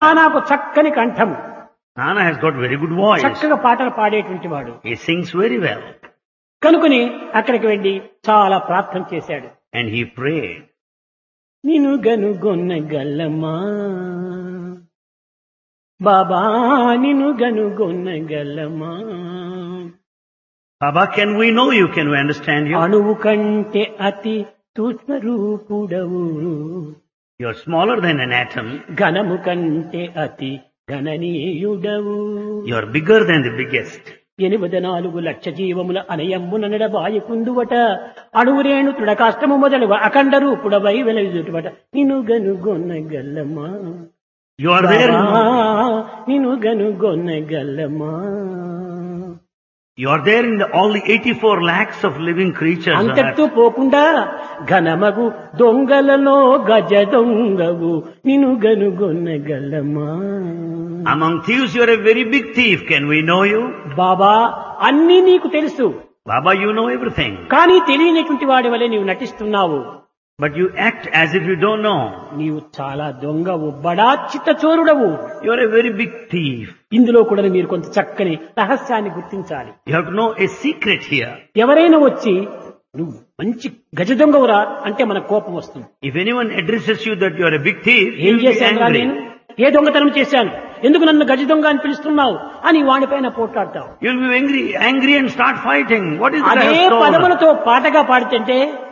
నాకు చక్కని కంఠం Nana has got very good voice. చక్కగా పాటలు పాడేటువంటి వాడు He sings very well. కనుకొని అక్కడికి వెళ్ళి చాలా ప్రార్థన చేశాడు And he prayed. నిను గనుగొన్న గల్లమా బాబా నిను గనుగొన్న గల్లమా Baba, can we know you? Can we understand you? అణువు కంటే అతి సూక్ష్మ రూపుడవు You're smaller than an atom. ఘనము కంటే అతి గణనీయుడవు You're bigger than the biggest. ఎనిమిది నాలుగు లక్ష జీవముల అనయమ్మున నడబాయి కుందువట అణువురేణు తృడకాష్టము మొదలు అఖండ రూపుడవై వెలయుదుటవట నిను గనుగొన్న గల్లమా You are there. Baba, In, నిను గనుగొన్న గల్లమా you are there in the, all the 84 lakhs of living creatures. on అంతటితో earth. పోకుండా ఘనమగు దొంగలలో గజ దొంగవు నిను గనుగొన్న గల్లమా Among thieves, you're a very big thief. Can we know you? బాబా అన్నీ నీకు తెలుసు Baba, you know everything. కానీ తెలియనటువంటి వాడి వలె నీవు నటిస్తున్నావు But you act as if you don't know. నీవు చాలా దొంగవు బడా చిత్తచోరుడవు You're a very big thief. ఇందులో కూడా మీరు కొంత చక్కని రహస్యాన్ని గుర్తించాలి You have to know a secret here. ఎవరైనా వచ్చి నువ్వు మంచి గజ దొంగవురా అంటే మన కోపం వస్తుంది If anyone addresses you that you're a big thief, ఏం you'll be చేశాను రా నేను angry. ఏ దొంగతనం చేశాను ఎందుకు నన్ను గజ దొంగ అని పిలుస్తున్నావు అని వాడిపైన పోట్లాడతావు You'll be angry, angry and start fighting. What is that I అదే have stolen? పదములతో పాటగా పాడుతుంటే